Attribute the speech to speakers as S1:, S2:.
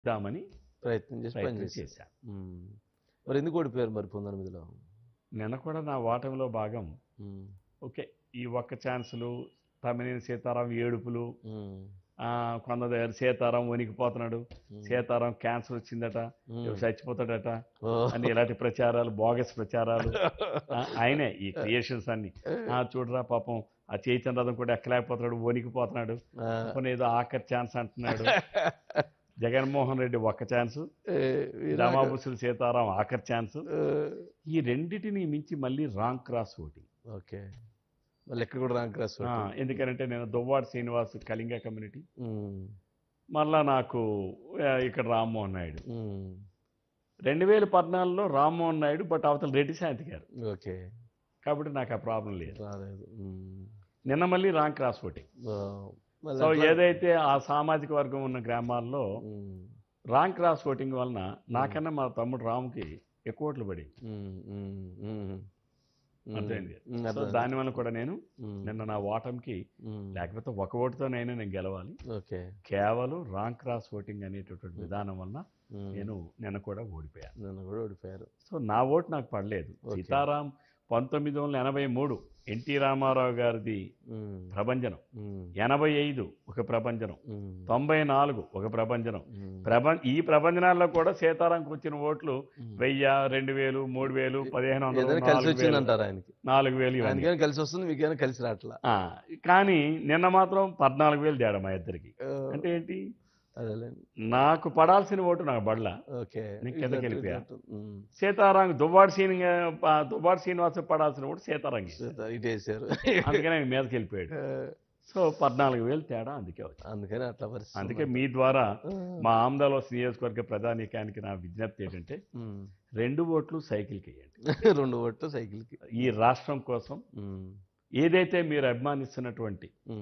S1: ఇద్దామని
S2: ప్రయత్నం చేసి పని
S1: ప్రయత్నం
S2: చేశారు
S1: చేశాను
S2: ఉమ్. మరి ఎందుకు ఓడిపోయారు మరి పంతొమ్మిదిలో
S1: నిన్న కూడా నా ఓటమిలో భాగం
S2: ఉమ్.
S1: ఓకే ఈ ఒక్క ఛాన్సులు తమ్మినేని సీతారాం ఏడుపులు
S2: ఉమ్.
S1: ఆ, కొంత దగ్గర సీతారాం వణికిపోతున్నాడు
S2: ఉమ్.
S1: సీతారాం క్యాన్సర్ వచ్చిందట
S2: ఉమ్.
S1: ఇవి చచ్చిపోతాడట
S2: ఓ.
S1: అని ఇలాంటి ప్రచారాలు బోగస్ ప్రచారాలు ఆ, ఆయనే ఈ క్రియేషన్స్ అన్ని ఆ, చూడరా పాపం ఆ చైతన్య రథం కూడా ఎక్కలేకపోతున్నాడు వణికిపోతున్నాడు
S2: ఆ.
S1: పోనీ ఏదో ఆఖరి ఛాన్స్ అంటున్నాడు జగన్మోహన్ రెడ్డి ఒక్క ఛాన్స్
S2: ఏ, వీరాగ-
S1: రామాబుసులు సీతారాం ఆఖరి ఛాన్స్
S2: ఏ,
S1: ఈ రెండిటిని మించి మళ్ళీ రాంగ్ క్రాస్ ఓటింగ్
S2: ఓకే మళ్ళీ ఎక్కడ కూడా ర్యాంక్ రాసి
S1: ఆ, ఎందుకంటే నేను దువ్వాడ శ్రీనివాస్ కళింగ కమ్యూనిటీ మళ్ళా నాకు ఆ, ఇక్కడ రామ్మోహన్ నాయుడు రెండు వేల పద్నాలుగులో రామ్మోహన్ నాయుడు బట్ అవతల రెడ్డి శాంతి గారు
S2: ఓకే
S1: కాబట్టి నాకు ఆ ప్రాబ్లం లేదు
S2: రాలేదు ఉమ్.
S1: నిన్న మళ్ళీ రాంగ్ క్రాస్ ఓటింగ్
S2: ఓ. మళ్ళీ
S1: సో
S2: అట్లా-
S1: ఏదైతే ఆ సామాజిక వర్గం ఉన్న గ్రామాల్లో
S2: ఉమ్.
S1: రాంగ్ క్రాస్ ఓటింగ్ వలన నాకన్నా మా తమ్ముడు రాముకి ఎక్కువ ఓట్లు పడి
S2: ఉమ్. ఉమ్. ఉమ్. ఉమ్.
S1: అర్థమైంది
S2: ఉమ్.
S1: సో
S2: అర్థమైంది.
S1: దానివల్ల కూడా నేను
S2: ఉమ్.
S1: నిన్న నా ఓటమికి
S2: ఉమ్.
S1: లేకపోతే ఒక ఓటుతోనైనా నేను గెలవాలి
S2: ఓకే
S1: కేవలం రాంగ్ క్రాస్ ఓటింగ్ అనేటటువంటి విధానం వలన
S2: ఉమ్.
S1: నేను నిన్న కూడా ఓడిపోయాను
S2: నన్ను కూడా ఓడిపోయారు
S1: సో నా ఓటు నాకు పడలేదు
S2: ఓకే.
S1: సీతారాం పంతొమ్మిది వందల ఎనభై మూడు ఎన్టీ రామారావు గారిది
S2: ఉమ్.
S1: ప్రభంజనం
S2: ఉమ్.
S1: ఎనభై ఐదు ఒక ప్రభంజనం
S2: ఉమ్.
S1: తొంభై నాలుగు ఒక ప్రభంజనం
S2: ఉమ్.
S1: ప్రపంచ ఈ ప్రపంచనాల్లో కూడా సీతారాంకి వచ్చిన ఓట్లు
S2: ఉమ్.
S1: వెయ్యి రెండు వేలు మూడు వేలు పదిహేను వందలు
S2: ఏదైనా కలిసి
S1: నాలుగు వేలు,
S2: వచ్చిందంటారు ఆయనకి
S1: నాలుగు వేలు ఇవన్నీ
S2: ఆయనకైనా కలిసి వస్తుంది మీకైనా కలిసి రావట్లా
S1: ఆ, కానీ నిన్న మాత్రం పద్నాలుగు వేలు తేడా మా ఇద్దరికి అంటే ఏంటి
S2: అదేలేండి
S1: నాకు పడాల్సిన ఓటు నాకు పడలా
S2: ఓకే
S1: నేను కిందకి
S2: ఇట్లా-
S1: వెళ్ళిపోయా.
S2: ఇట్లా- ఉమ్.
S1: సీతారాం దువ్వాడు శ్రీని దువ్వాడు శ్రీనివాస పడాల్సిన ఓటు సీతారాంగి
S2: సీత ఇటు వేసారు
S1: అందుకని ఆయన మీదకి వెళ్ళిపోయాడు సో పద్నాలుగు వేలు తేడా అందుకే వచ్చింది
S2: అందుకని అట్లా పరిస్థితి
S1: అందుకే
S2: ఉంది.
S1: మీ ద్వారా
S2: ఆ.
S1: మా ఆమ్దాలోస్ నియోజకవర్గ ప్రధానికానికి నా విజ్ఞప్తి ఏంటంటే
S2: ఉమ్.
S1: రెండు ఓట్లు సైకిల్కి వేయండి
S2: రెండు ఓట్లు సైకిల్కి
S1: ఈ రాష్ట్రం కోసం
S2: ఉమ్.
S1: ఏదైతే మీరు అభిమానిస్తున్నటువంటి